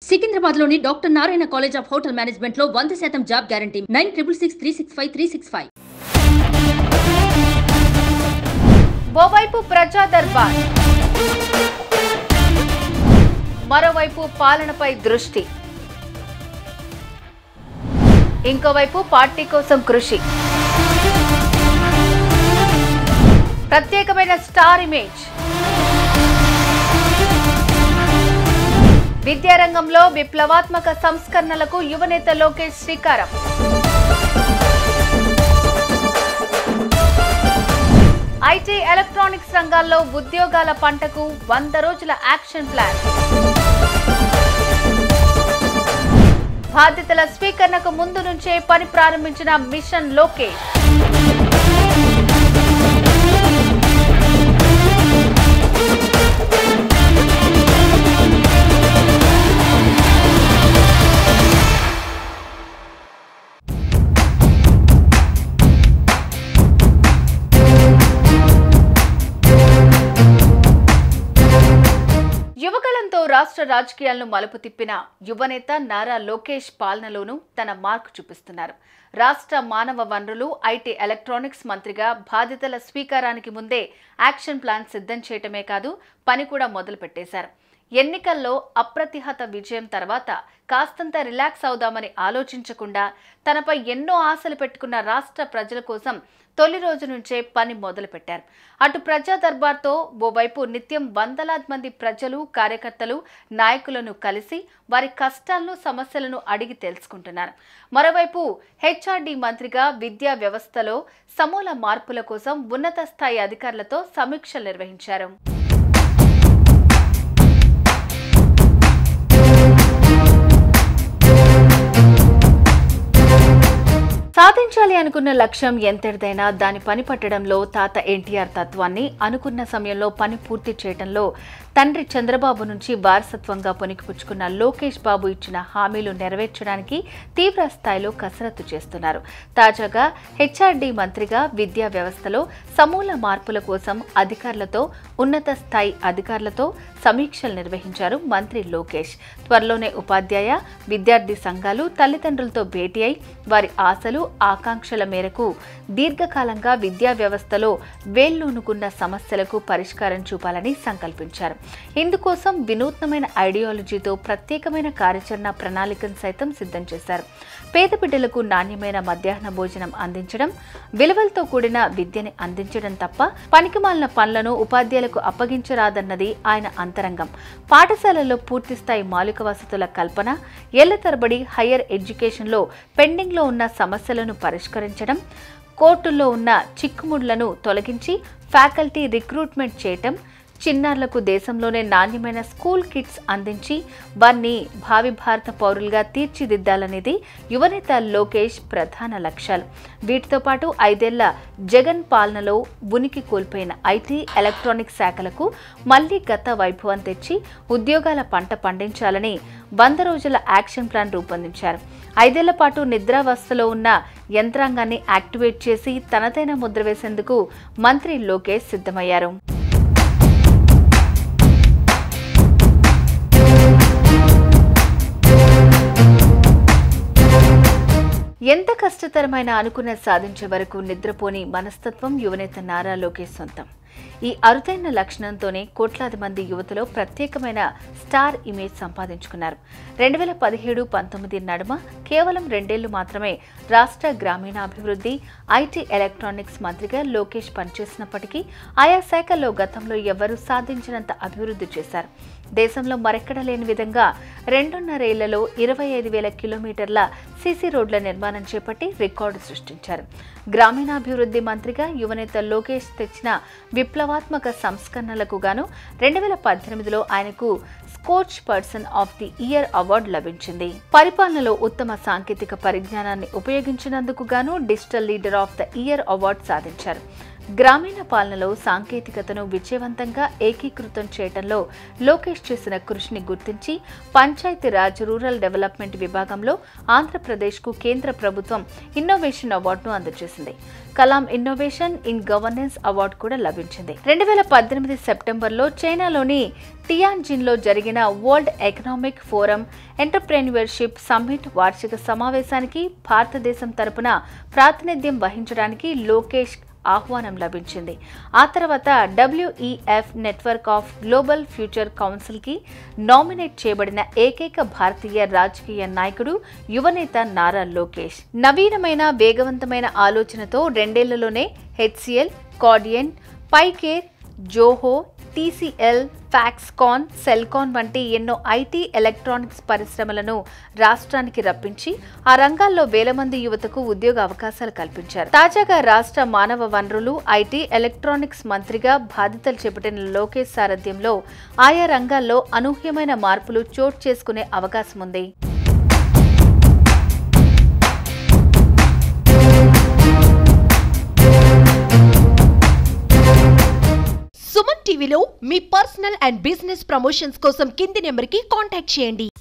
సికింద్రాబాద్ లోని doctor Narayana college of hotel management లో వంద శాతం job guarantee nine triple six three six five three six five ఓవైపు ప్రజా దర్బార్ మరోవైపు పాలనపై దృష్టి ఇంకోవైపు పార్టీ కోసం కృషి ప్రత్యేకమైన స్టార్ ఇమేజ్ విద్యారంగంలో విప్లవాత్మక సంస్కరణలకు యువనేత లోకేష్ శ్రీకారం ఐటీ ఎలక్ట్రానిక్స్ రంగాల్లో ఉద్యోగాల పంటకు వంద రోజుల యాక్షన్ ప్లాన్ బాధ్యతల స్వీకరణకు ముందు నుంచే పని ప్రారంభించిన మిషన్ లోకేష్ యువగలంతో రాష్ట్ర రాజకీయాలను మలుపు తిప్పిన యువనేత నారా లోకేష్ పాలనలోనూ తన మార్కు చూపిస్తున్నారు రాష్ట్ర మానవ వనరులు ఐటీ ఎలక్ట్రానిక్స్ మంత్రిగా బాధ్యతల స్వీకారానికి ముందే యాక్షన్ ప్లాన్ సిద్ధం చేయటమే కాదు పని కూడా మొదలు పెట్టేశారు ఎన్నికల్లో అప్రతిహత విజయం తర్వాత కాస్తంత రిలాక్స్ అవుదామని ఆలోచించకుండా తనపై ఎన్నో ఆశలు పెట్టుకున్న రాష్ట్ర ప్రజల కోసం తొలి రోజు నుంచే పని మొదలుపెట్టారు అటు ప్రజా దర్బార్తో ఓవైపు నిత్యం వందలాది మంది ప్రజలు కార్యకర్తలు నాయకులను కలిసి వారి కష్టాలను సమస్యలను అడిగి తెలుసుకుంటున్నారు మరోవైపు హెచ్ఆర్డి మంత్రిగా విద్యా వ్యవస్థలో సమూల మార్పుల కోసం ఉన్నత స్థాయి అధికారులతో సమీక్షలు నిర్వహించారు సాధించాలి అనుకున్న లక్ష్యం ఎంతటిదైనా దాని పని పట్టడంలో తాత ఎన్టీఆర్ తత్వాన్ని అనుకున్న సమయంలో పని పూర్తి చేయడంలో తండ్రి చంద్రబాబు నుంచి వారసత్వంగా పొనికిపుచ్చుకున్న లోకేష్ బాబు ఇచ్చిన హామీలు నెరవేర్చడానికి తీవ్ర స్థాయిలో కసరత్తు చేస్తున్నారు తాజాగా హెచ్ఆర్డీ మంత్రిగా విద్యా వ్యవస్థలో సమూల మార్పుల కోసం అధికారులతో ఉన్నత స్థాయి అధికారులతో సమీక్షలు నిర్వహించారు మంత్రి లోకేష్ త్వరలోనే ఉపాధ్యాయ విద్యార్థి సంఘాలు తల్లిదండ్రులతో భేటీ అయి వారి ఆశలు ఆకాంక్షల మేరకు దీర్ఘకాలంగా విద్యా వ్యవస్థలో వేళ్లూనుకున్న సమస్యలకు పరిష్కారం చూపాలని సంకల్పించారు ఇందుకోసం వినూత్నమైన ఐడియాలజీతో ప్రత్యేకమైన కార్యాచరణ ప్రణాళికను సైతం సిద్ధం చేశారు పేద బిడ్డలకు నాణ్యమైన మధ్యాహ్న భోజనం అందించడం విలువలతో కూడిన విద్యని అందించడం తప్ప పనికిమాలిన పనులను ఉపాధ్యాయులకు అప్పగించరాదన్నది ఆయన అంతరంగం పాఠశాలల్లో పూర్తిస్థాయి మౌలిక వసతుల కల్పన ఏళ్ల తరబడి హయ్యర్ ఎడ్యుకేషన్లో పెండింగ్లో ఉన్న సమస్యలను పరిష్కరించడం కోర్టుల్లో ఉన్న చిక్కుముళ్లను తొలగించి ఫ్యాకల్టీ రిక్రూట్మెంట్ చేయటం చిన్నారులకు దేశంలోనే నాణ్యమైన స్కూల్ కిట్స్ అందించి వారిని భావి భారత పౌరులుగా తీర్చిదిద్దాలనేది యువనేత లోకేష్ ప్రధాన లక్ష్యాలు వీటితో పాటు ఐదేళ్ల జగన్ పాలనలో ఉనికి కోల్పోయిన ఐటీ ఎలక్ట్రానిక్ శాఖలకు మళ్లీ గత వైభవం తెచ్చి ఉద్యోగాల పంట పండించాలని వంద రోజుల యాక్షన్ ప్లాన్ రూపొందించారు ఐదేళ్ల పాటు నిద్రావస్థలో ఉన్న యంత్రాంగాన్ని యాక్టివేట్ చేసి తనదైన ముద్ర వేసేందుకు మంత్రి లోకేష్ సిద్ధమయ్యారు ఎంత కష్టతరమైన అనుకున్న సాధించే వరకు నిద్రపోని మనస్తత్వం యువనేత నారా లోకేష్ సొంతం ఈ అరుదైన లక్షణంతోనే కోట్లాది మంది యువతలో ప్రత్యేకమైన స్టార్ ఇమేజ్ సంపాదించుకున్నారు రెండు వేల పదిహేడు పంతొమ్మిది నడుమ కేవలం రెండేళ్లు మాత్రమే రాష్ట్ర గ్రామీణాభివృద్ధి ఐటీ ఎలక్ట్రానిక్స్ మంత్రిగా లోకేష్ పనిచేసినప్పటికీ ఆయా శాఖల్లో గతంలో ఎవరూ సాధించినంత అభివృద్ధి చేశారు దేశంలో మరెక్కడ లేని విధంగా రెండున్నరేళ్లలో ఇరవై ఐదు వేల కిలోమీటర్ల సీసీ రోడ్ల నిర్మాణం చేపట్టి రికార్డు సృష్టించారు గ్రామీణాభివృద్ధి మంత్రిగా యువనేత లోకేష్ తెచ్చిన విప్లవాత్మక సంస్కరణలకు గాను రెండు వేల పద్దెనిమిదిలో ఆయనకు Skoch person of the year award లభించింది పరిపాలనలో ఉత్తమ సాంకేతిక పరిజ్ఞానాన్ని ఉపయోగించినందుకు గాను digital leader of the year award సాధించారు గ్రామీణ పాలనలో సాంకేతికతను విజయవంతంగా ఏకీకృతం చేయడంలో లోకేష్ చేసిన కృషిని గుర్తించి పంచాయతీరాజ్ రూరల్ డెవలప్మెంట్ విభాగంలో ఆంధ్రప్రదేశ్కు కేంద్ర ప్రభుత్వం ఇన్నోవేషన్ అవార్డును అందజేసింది Kalam innovation in governance award కూడా లభించింది రెండు వేల పద్దెనిమిది సెప్టెంబర్లో చైనాలోని టియాన్జిన్లో జరిగిన world economic forum entrepreneurship summit వార్షిక సమావేశానికి భారతదేశం తరపున ప్రాతినిధ్యం వహించడానికి లోకేష్ ఆహ్వానం లభించింది ఆ తర్వాత WEF network of global future కౌన్సిల్కి నామినేట్ చేయబడిన ఏకైక భారతీయ రాజకీయ నాయకుడు యువనేత నారా లోకేష్ నవీనమైన వేగవంతమైన ఆలోచనతో రెండేళ్లలోనే హెచ్సిఎల్ కార్డియన్ పైకేర్ జోహో టీసీఎల్ ఫ్యాక్స్కాన్ సెల్కాన్ వంటి ఎన్నో ఐటీ ఎలక్ట్రానిక్స్ పరిశ్రమలను రాష్ట్రానికి రప్పించి ఆ రంగాల్లో వేల మంది యువతకు ఉద్యోగ అవకాశాలు కల్పించారు తాజాగా రాష్ట్ర మానవ వనరులు ఐటీ ఎలక్ట్రానిక్స్ మంత్రిగా బాధ్యతలు చేపట్టిన లోకేష్ సారథ్యంలో ఆయా రంగాల్లో అనూహ్యమైన మార్పులు చోటు చేసుకునే అవకాశం ఉంది సుమన్ టీవీలో మీ పర్సనల్ అండ్ బిజినెస్ ప్రమోషన్స్ కోసం కింది నెంబర్కి కాంటాక్ట్ చేయండి